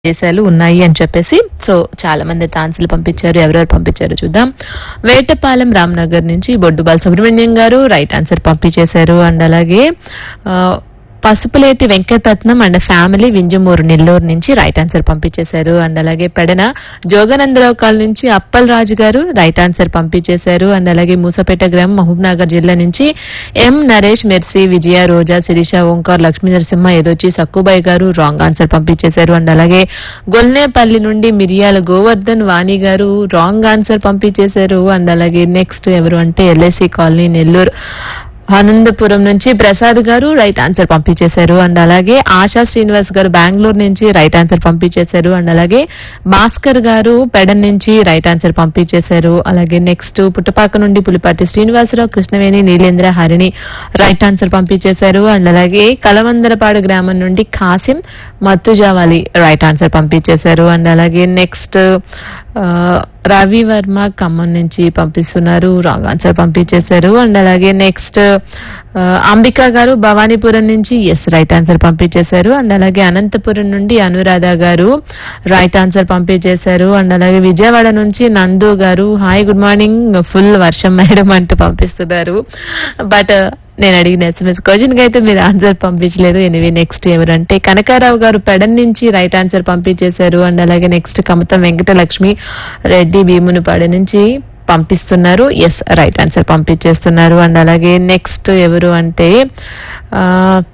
దేశాలు ఉన్నాయి అని చెప్పేసి సో చాలా మంది అయితే ఆన్సర్లు పంపించారు ఎవరెవరు పంపించారు చూద్దాం వేటపాలెం రామ్నగర్ నుంచి బొడ్డు బాలసుబ్రహ్మణ్యం గారు రైట్ ఆన్సర్ పంపించేశారు అండ్ అలాగే ఆ, పసుపులేటి వెంకటరత్నం అండ్ ఫ్యామిలీ వింజమూరు నెల్లూరు నుంచి రైట్ ఆన్సర్ పంపించేశారు అండ్ అలాగే పెడన జోగనందరావు కాల్ నుంచి అప్పల్ రాజు గారు రైట్ ఆన్సర్ పంపించేశారు అండ్ అలాగే మూసపేట గ్రామం మహబూబ్ నగర్ జిల్లా నుంచి ఎం నరేష్ మెర్సీ విజయ రోజా శిరీష ఓంకార్ లక్ష్మీ నరసింహ ఏదొచ్చి సక్కుబాయ్ గారు రాంగ్ ఆన్సర్ పంపించేశారు అండ్ అలాగే గొల్నేపల్లి నుండి మిరియాల గోవర్ధన్ వాణి గారు రాంగ్ ఆన్సర్ పంపించేశారు అండ్ అలాగే నెక్స్ట్ ఎవరు అంటే ఎల్ఐసి కాలనీ నెల్లూరు ఆనందపురం నుంచి ప్రసాద్ గారు రైట్ ఆన్సర్ పంపించేశారు అండ్ అలాగే ఆశా శ్రీనివాస్ గారు బెంగళూరు నుంచి రైట్ ఆన్సర్ పంపించేశారు అండ్ అలాగే భాస్కర్ గారు పెడన్ నుంచి రైట్ ఆన్సర్ పంపించేశారు అలాగే నెక్స్ట్ పుట్టపాక నుండి పులిపాటి శ్రీనివాసరావు కృష్ణవేణి నీలేంద్ర హరిణి రైట్ ఆన్సర్ పంపించేశారు అండ్ అలాగే కలవందరపాడు గ్రామం నుండి కాసిం మత్తుజావాలి రైట్ ఆన్సర్ పంపించేశారు అండ్ అలాగే నెక్స్ట్ రవి వర్మ ఖమ్మం నుంచి పంపిస్తున్నారు రాంగ్ ఆన్సర్ పంపించేశారు అండ్ అలాగే నెక్స్ట్ అంబిక గారు భవానీపురం నుంచి ఎస్ రైట్ ఆన్సర్ పంపించేశారు అండ్ అలాగే అనంతపురం నుండి అనురాధ గారు రైట్ ఆన్సర్ పంపించేశారు అండ్ అలాగే విజయవాడ నుంచి నందు గారు హాయ్ గుడ్ మార్నింగ్ ఫుల్ వర్షం మేడం అంటూ పంపిస్తున్నారు బట్ నేను అడిగిన ఎస్ఎంఎస్ క్వశ్చన్ కి అయితే మీరు ఆన్సర్ పంపించలేదు ఎనివే నెక్స్ట్ ఎవరంటే కనకారావు గారు పెడన్ నుంచి రైట్ ఆన్సర్ పంపించేశారు అండ్ అలాగే నెక్స్ట్ కమతం వెంకటలక్ష్మి రెడ్డి భీమునిపాడు నుంచి పంపిస్తున్నారు ఎస్ రైట్ ఆన్సర్ పంపించేస్తున్నారు అండ్ అలాగే నెక్స్ట్ ఎవరు అంటే ఆ,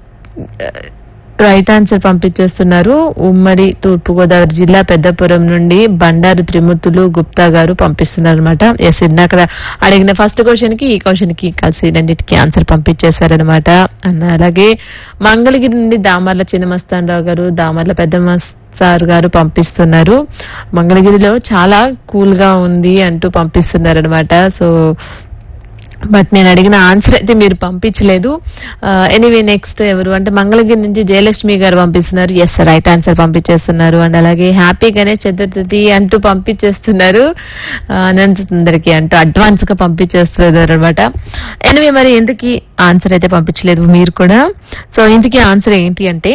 రైట్ ఆన్సర్ పంపించేస్తున్నారు ఉమ్మడి తూర్పుగోదావరి జిల్లా పెద్దపురం నుండి బండారు త్రిమూర్తులు గుప్తా గారు పంపిస్తున్నారు అనమాట ఎస్ ఇందాక అడిగిన ఫస్ట్ క్వశ్చన్ కి ఈ క్వశ్చన్ కి కలిసి రెండింటికి ఆన్సర్ పంపించేశారనమాట అండ్ అలాగే మంగళగిరి నుండి దామర్ల చిన్నమస్తానరావు గారు దామర్ల పెద్ద సార్ గారు పంపిస్తున్నారు మంగళగిరిలో చాలా కూల్ గా ఉంది అంటూ పంపిస్తున్నారు అనమాట సో బట్ నేను అడిగిన ఆన్సర్ అయితే మీరు పంపించలేదు ఎనీవే నెక్స్ట్ ఎవరు అంటే మంగళగిరి నుంచి జయలక్ష్మి గారు పంపిస్తున్నారు ఎస్ రైట్ ఆన్సర్ పంపించేస్తున్నారు అండ్ అలాగే హ్యాపీ గణేష్ చతుర్థి అంటూ పంపించేస్తున్నారు అనంత సుందరికి అంటూ అడ్వాన్స్ గా పంపించేస్తున్నారు అనమాట ఎనివే మరి ఎందుకు ఆన్సర్ అయితే పంపించలేదు మీరు కూడా సో ఇందుకీ ఆన్సర్ ఏంటి అంటే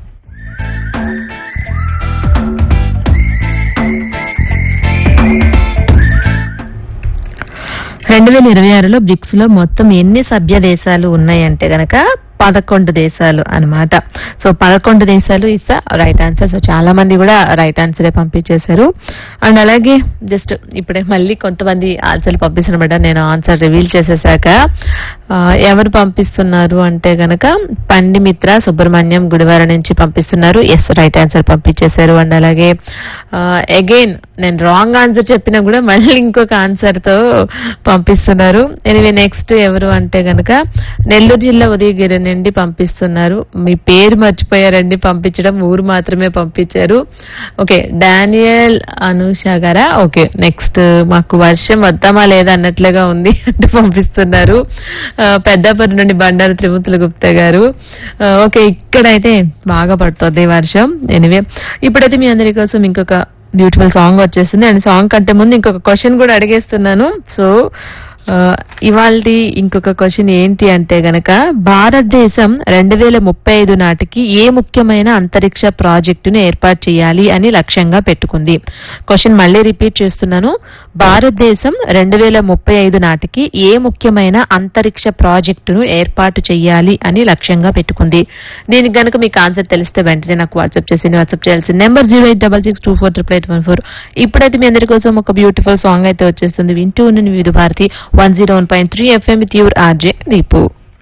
రెండు వేల ఇరవై ఆరులో బ్రిక్స్ లో మొత్తం ఎన్ని సభ్య దేశాలు ఉన్నాయంటే గనక పదకొండు దేశాలు అన్నమాట సో పదకొండు దేశాలు ఇస్ రైట్ ఆన్సర్ సో చాలా మంది కూడా రైట్ ఆన్సరే పంపించేశారు అండ్ అలాగే జస్ట్ ఇప్పుడే మళ్ళీ కొంతమంది ఆన్సర్లు పంపిస్తున్నమాట నేను ఆన్సర్ రివీల్ చేసేసాక ఆ, ఎవరు పంపిస్తున్నారు అంటే గనక పండిమిత్ర సుబ్రహ్మణ్యం గుడివార నుంచి పంపిస్తున్నారు ఎస్ రైట్ ఆన్సర్ పంపించేశారు అండ్ అలాగే అగైన్ నేను రాంగ్ ఆన్సర్ చెప్పినా కూడా మళ్ళీ ఇంకొక ఆన్సర్ తో పంపిస్తున్నారు ఎనివే నెక్స్ట్ ఎవరు అంటే గనక నెల్లూరు జిల్లా ఉదయగిరి నుండి పంపిస్తున్నారు మీ పేరు మర్చిపోయారండి పంపించడం ఊరు మాత్రమే పంపించారు ఓకే డానియల్ అనూష గారా ఓకే నెక్స్ట్ మాకు వర్షం వద్దామా లేదా అన్నట్లుగా ఉంది అంటే పంపిస్తున్నారు ఆ, పెద్దాపురం నుండి బండారు త్రిమూర్తుల గుప్తా గారు ఆ, ఓకే ఇక్కడైతే బాగా పడుతుంది వర్షం ఎనివే ఇప్పుడైతే మీ అందరి కోసం ఇంకొక బ్యూటిఫుల్ సాంగ్ వచ్చేస్తుంది అండ్ సాంగ్ కంటే ముందు ఇంకొక క్వశ్చన్ కూడా అడిగేస్తున్నాను సో ఇవాళ ఇంకొక క్వశ్చన్ ఏంటి అంటే గనక భారతదేశం రెండు వేల ముప్పై ఐదు నాటికి ఏ ముఖ్యమైన అంతరిక్ష ప్రాజెక్టును ఏర్పాటు చేయాలి అని లక్ష్యంగా పెట్టుకుంది క్వశ్చన్ మళ్ళీ రిపీట్ చేస్తున్నాను భారతదేశం రెండు వేల ముప్పై ఐదు నాటికి ఏ ముఖ్యమైన అంతరిక్ష ప్రాజెక్టును ఏర్పాటు చేయాలి అని లక్ష్యంగా పెట్టుకుంది దీనికి గనుక మీకు ఆన్సర్ తెలిస్తే వెంటనే నాకు వాట్సాప్ చేసి వాట్సాప్ చేయాల్సిన number zero eight double six two four triple eight one four ఇప్పుడైతే మీ అందరి కోసం ఒక బ్యూటిఫుల్ సాంగ్ అయితే వచ్చేస్తుంది వింటూ ఉన్న Vividh Bharati one zero one point three F M with your R J Deepu